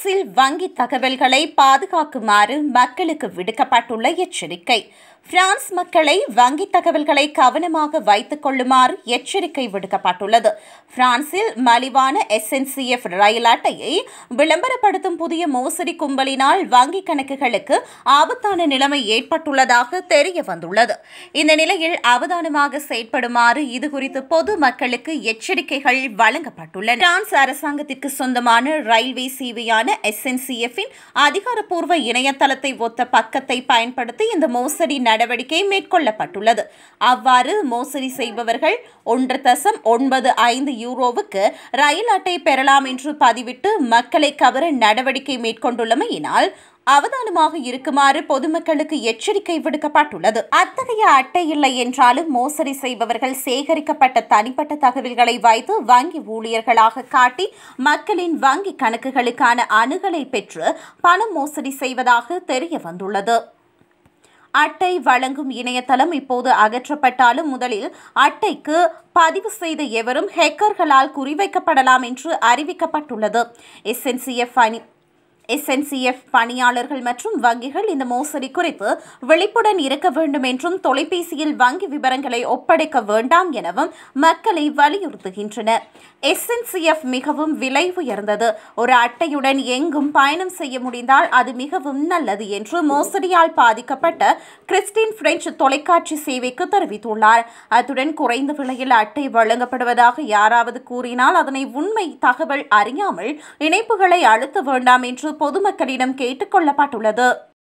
பிரான்சில் வங்கி தகவல்களை பாதுகாக்குமாறு மக்களுக்கு விடுக்கப்பட்டுள்ள எச்சரிக்கை பிரான்ஸ் மக்களை வங்கி தகவல்களை கவனமாக வைத்துக் கொள்ளுமாறு எச்சரிக்கை விடுக்கப்பட்டுள்ளது பிரான்சில் மலிவான எஸ்என்சிஎஃப் ரயில் அட்டையை விளம்பரப்படுத்தும் புதிய மோசடி கும்பலினால் வங்கி கணக்குகளுக்கு ஆபத்தான நிலைமை ஏற்பட்டுள்ளதாக தெரிய வந்துள்ளது இந்த நிலையில் அவதானமாக செயற்படுமாறு இதுகுறித்து பொது மக்களுக்கு எச்சரிக்கைகள் வழங்கப்பட்டுள்ளன பிரான்ஸ் அரசாங்கத்திற்கு சொந்தமான ரயில்வே சேவையான எஸ்என்சிஎஃப்பின் அதிகாரப்பூர்வ இணையதளத்தை ஒத்த பக்கத்தை பயன்படுத்தி இந்த மோசடி நடவடிக்கை மேற்கொள்ளப்பட்டுள்ளது அவ்வாறு மோசடி செய்பவர்கள் ஒன்று தசம் ஒன்பது ஐந்து யூரோவுக்கு ரயில் அட்டை பெறலாம் என்று பதிவிட்டு மக்களை கவர நடவடிக்கை மேற்கொண்டுள்ளமையினால் அவதானமாக இருக்குமாறு பொதுமக்களுக்கு எச்சரிக்கை விடுக்கப்பட்டுள்ளது அத்தகைய அட்டை இல்லை என்றாலும் மோசடி செய்பவர்கள் சேகரிக்கப்பட்ட தனிப்பட்ட தகவல்களை வைத்து வங்கி ஊழியர்களாக காட்டி மக்களின் வங்கி கணக்குகளுக்கான அணுகலை பெற்று பணம் மோசடி செய்வதாக தெரிய வந்துள்ளது அட்டை வழங்கும் இணையதளம் இப்போது அகற்றப்பட்டாலும் முதலில் அட்டைக்கு பதிவு செய்த எவரும் ஹேக்கர்களால் குறிவைக்கப்படலாம் என்று அறிவிக்கப்பட்டுள்ளது எஸ்என்சிஎஃப் அணி எஸ்என்சிஎஃப் பணியாளர்கள் மற்றும் வங்கிகள் இந்த மோசடி குறித்து விழிப்புடன் இருக்க வேண்டும் என்றும் தொலைபேசியில் வங்கி விவரங்களை ஒப்படைக்க வேண்டாம் எனவும் மக்களை வலியுறுத்துகின்றனர் எஸ்என்சிஎஃப் மிகவும் விலை உயர்ந்தது ஒரு அட்டையுடன் எங்கும் பயணம் செய்ய முடிந்தால் அது மிகவும் நல்லது என்று மோசடியால் பாதிக்கப்பட்ட கிறிஸ்டின் பிரெஞ்சு தொலைக்காட்சி சேவைக்கு தெரிவித்துள்ளார் அத்துடன் குறைந்த விலையில் அட்டை வழங்கப்படுவதாக யாராவது கூறினால் அதனை உண்மை தகவல் அறியாமல் இணைப்புகளை அழுத்த வேண்டாம் என்று பொதுமக்களிடம் கேட்டுக் கொள்ளப்பட்டுள்ளது